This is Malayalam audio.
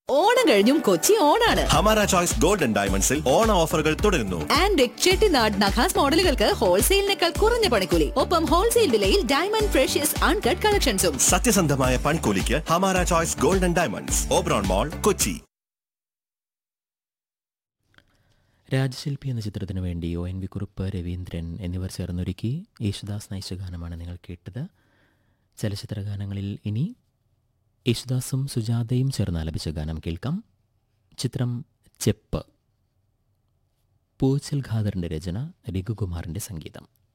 ഓണം കഴിഞ്ഞും കൊച്ചി ഓണാണ് ഹമാര ചോയ്സ് ഗോൾഡൻ ഡയമണ്ട്സിൽ ഓണ ഓഫറുകൾ തുടരുന്നു ആൻഡ് ചെട്ടിനാട് നഖാസ് മോഡലുകൾക്ക് ഹോൾസെയിലിനേക്കാൾ കുറഞ്ഞ പണിക്കൂലി ഒപ്പം ഹോൾസെയിൽ വിലയിൽ ഡയമണ്ട് ഫ്രഷ്യസ് അൺകട്ട് കളക്ഷൻസും സത്യസന്ധമായ പൺകൂലിക്ക് ഹമാര choice golden diamonds Oberon mall Kochi Rajashilpi എന്ന ചിത്രത്തിനു വേണ്ടി O N V Kurup Raveendran എന്നിവർ ചേർന്നൊരുക്കി യേശുദാസ് നയിച്ച ഗാനമാണ് നിങ്ങൾ കേട്ടത് ചലച്ചിത്ര ഗാനങ്ങളിൽ ഇനി യേശുദാസും സുജാതയും ചേർന്ന് ആലപിച്ച ഗാനം കേൾക്കാം ചിത്രം ചെപ്പ് പൂച്ചൽ ഖാദറിൻ്റെ രചന രഘുകുമാറിൻ്റെ സംഗീതം